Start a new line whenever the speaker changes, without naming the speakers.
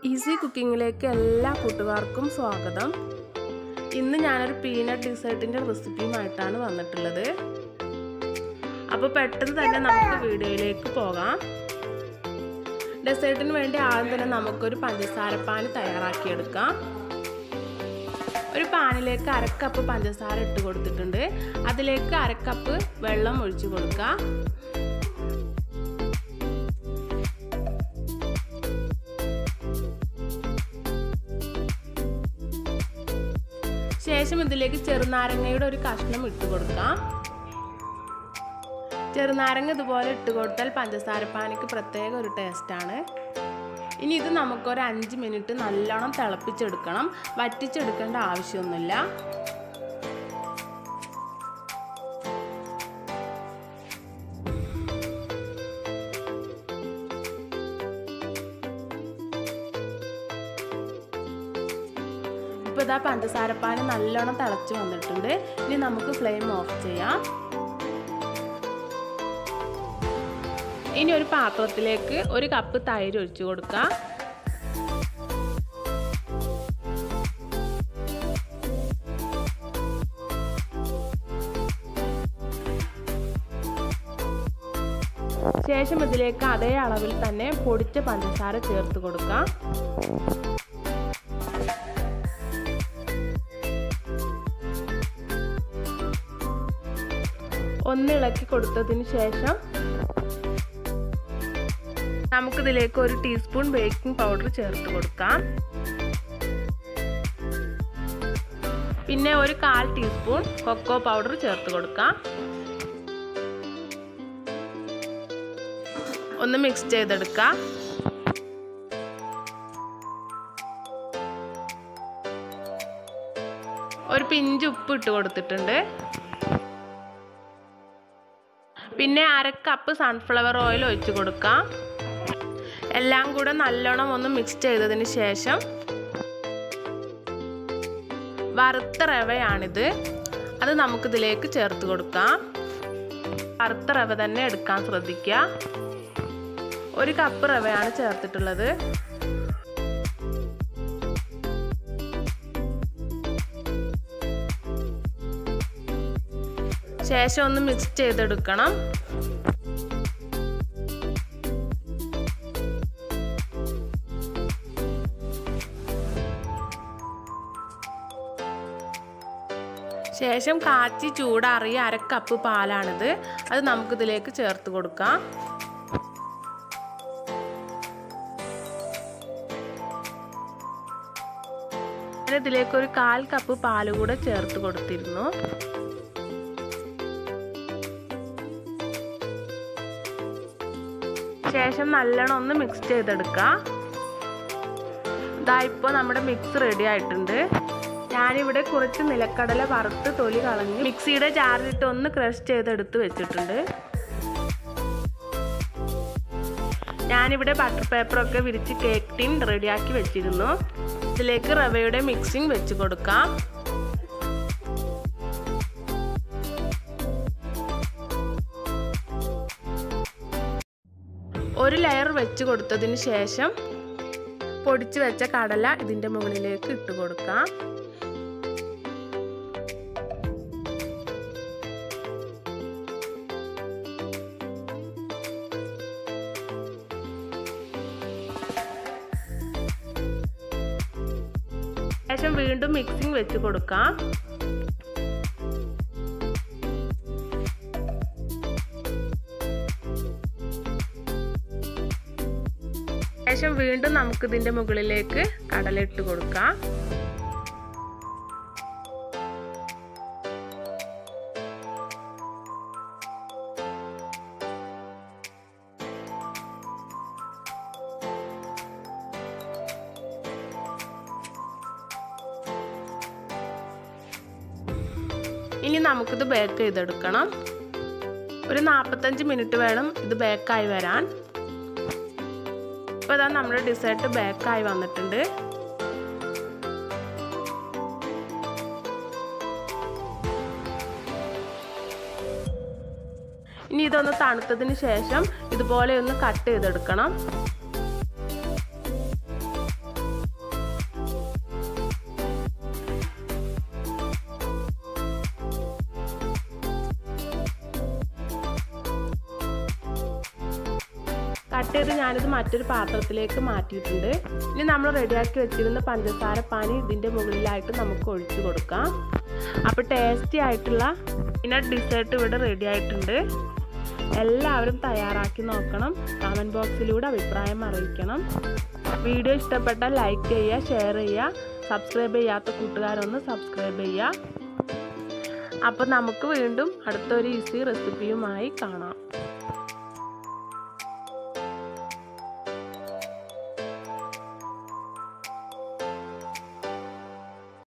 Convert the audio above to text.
easy കുക്കിങ്ങിലേക്ക് എല്ലാ കൂട്ടുകാർക്കും സ്വാഗതം ഇന്ന് ഞാനൊരു പീനട്ട് ഡിസേർട്ടിൻ്റെ റെസിപ്പിയുമായിട്ടാണ് വന്നിട്ടുള്ളത് അപ്പോൾ പെട്ടെന്ന് തന്നെ നമുക്ക് വീഡിയോയിലേക്ക് പോകാം ഡെസേർട്ടിന് വേണ്ടി ആദ്യം തന്നെ നമുക്കൊരു പഞ്ചസാരപ്പാനി തയ്യാറാക്കിയെടുക്കാം ഒരു പാനിലേക്ക് അരക്കപ്പ് പഞ്ചസാര ഇട്ട് കൊടുത്തിട്ടുണ്ട് അതിലേക്ക് അരക്കപ്പ് വെള്ളം ഒഴിച്ചു കൊടുക്കുക ശേഷം ഇതിലേക്ക് ചെറുനാരങ്ങയുടെ ഒരു കഷ്ണം ഇട്ട് കൊടുക്കാം ചെറുനാരങ്ങ ഇതുപോലെ ഇട്ട് കൊടുത്താൽ പഞ്ചസാരപ്പാനിക്ക് പ്രത്യേക ഒരു ടേസ്റ്റാണ് ഇനി ഇത് നമുക്കൊരു അഞ്ച് മിനിറ്റ് നല്ലോണം തിളപ്പിച്ചെടുക്കണം വറ്റിച്ചെടുക്കേണ്ട ആവശ്യമൊന്നുമില്ല ഇപ്പോൾ ഇതാ പഞ്ചസാരപ്പാന് നല്ലോണം തിളച്ച് വന്നിട്ടുണ്ട് ഇനി നമുക്ക് ഫ്ലെയിം ഓഫ് ചെയ്യാം ഇനി ഒരു പാത്രത്തിലേക്ക് ഒരു കപ്പ് തൈര് ഒഴിച്ചു കൊടുക്കാം ശേഷം ഇതിലേക്ക് അതേ അളവിൽ തന്നെ പൊടിച്ച പഞ്ചസാര ചേർത്ത് കൊടുക്കാം ഒന്ന് ഇളക്കി കൊടുത്തതിന് ശേഷം നമുക്കിതിലേക്ക് ഒരു ടീസ്പൂൺ ബേക്കിംഗ് പൗഡർ ചേർത്ത് കൊടുക്കാം പിന്നെ ഒരു കാൽ ടീസ്പൂൺ കൊക്കോ പൗഡർ ചേർത്ത് കൊടുക്കാം ഒന്ന് മിക്സ് ചെയ്തെടുക്കാം ഒരു പിഞ്ച് ഉപ്പ് ഇട്ട് കൊടുത്തിട്ടുണ്ട് പിന്നെ അര കപ്പ് സൺഫ്ലവർ ഓയിൽ ഒഴിച്ച് കൊടുക്കാം എല്ലാം കൂടെ നല്ലോണം ഒന്ന് മിക്സ് ചെയ്തതിന് ശേഷം വറുത്ത റവയാണിത് അത് നമുക്കിതിലേക്ക് ചേർത്ത് കൊടുക്കാം വറുത്ത റവ തന്നെ എടുക്കാൻ ശ്രദ്ധിക്കുക ഒരു കപ്പ് റവയാണ് ചേർത്തിട്ടുള്ളത് ശേഷം ഒന്ന് മിക്സ് ചെയ്തെടുക്കണം ശേഷം കാച്ചി ചൂടാറിയ അര കപ്പ് പാലാണിത് അത് നമുക്കിതിലേക്ക് ചേർത്ത് കൊടുക്കാം ഇതിലേക്ക് ഒരു കാൽ കപ്പ് പാല് കൂടെ ചേർത്ത് കൊടുത്തിരുന്നു ശേഷം നല്ലോണം ഒന്ന് മിക്സ് ചെയ്തെടുക്കാം ഇതാ ഇപ്പോൾ നമ്മുടെ മിക്സ് റെഡി ആയിട്ടുണ്ട് ഞാനിവിടെ കുറച്ച് നിലക്കടല വറുത്ത് തൊലി കളഞ്ഞ് മിക്സിയുടെ ജാറിലിട്ട് ഒന്ന് ക്രഷ് ചെയ്തെടുത്ത് വെച്ചിട്ടുണ്ട് ഞാനിവിടെ ബട്ടർ പേപ്പറൊക്കെ വിരിച്ച് കേക്ക് ടീൻ റെഡിയാക്കി വെച്ചിരുന്നു ഇതിലേക്ക് റവയുടെ മിക്സിംഗ് വെച്ച് കൊടുക്കാം ഒരു ലെയർ വെച്ച് കൊടുത്തതിന് ശേഷം പൊടിച്ചു വെച്ച കടല ഇതിൻ്റെ മുകളിലേക്ക് ഇട്ട് കൊടുക്കാം ശേഷം വീണ്ടും മിക്സിംഗ് വെച്ച് കൊടുക്കാം ശേഷം വീണ്ടും നമുക്ക് ഇതിന്റെ മുകളിലേക്ക് കടല ഇട്ട് കൊടുക്കാം ഇനി നമുക്കിത് ബേക്ക് ചെയ്തെടുക്കണം ഒരു നാൽപ്പത്തഞ്ച് മിനിറ്റ് വേണം ഇത് ബേക്കായി വരാൻ ഇപ്പോൾ ഇതാ നമ്മുടെ ഡിസേർട്ട് ബേക്കായി വന്നിട്ടുണ്ട് ഇനി ഇതൊന്ന് തണുത്തതിന് ശേഷം ഇതുപോലെ ഒന്ന് കട്ട് ചെയ്തെടുക്കണം കട്ട് ചെയ്ത് ഞാനിത് മറ്റൊരു പാത്രത്തിലേക്ക് മാറ്റിയിട്ടുണ്ട് ഇനി നമ്മൾ റെഡിയാക്കി വെച്ചിരുന്ന പഞ്ചസാര പാനി ഇതിൻ്റെ മുകളിലായിട്ട് നമുക്ക് ഒഴിച്ചു കൊടുക്കാം അപ്പോൾ ടേസ്റ്റി ആയിട്ടുള്ള പീനട്ട് ഡിസേർട്ട് ഇവിടെ റെഡി ആയിട്ടുണ്ട് എല്ലാവരും തയ്യാറാക്കി നോക്കണം കമൻറ്റ് ബോക്സിലൂടെ അഭിപ്രായം അറിയിക്കണം വീഡിയോ ഇഷ്ടപ്പെട്ടാൽ ലൈക്ക് ചെയ്യുക ഷെയർ ചെയ്യുക സബ്സ്ക്രൈബ് ചെയ്യാത്ത കൂട്ടുകാരൊന്ന് സബ്സ്ക്രൈബ് ചെയ്യുക അപ്പോൾ നമുക്ക് വീണ്ടും അടുത്തൊരു ഈസി റെസിപ്പിയുമായി കാണാം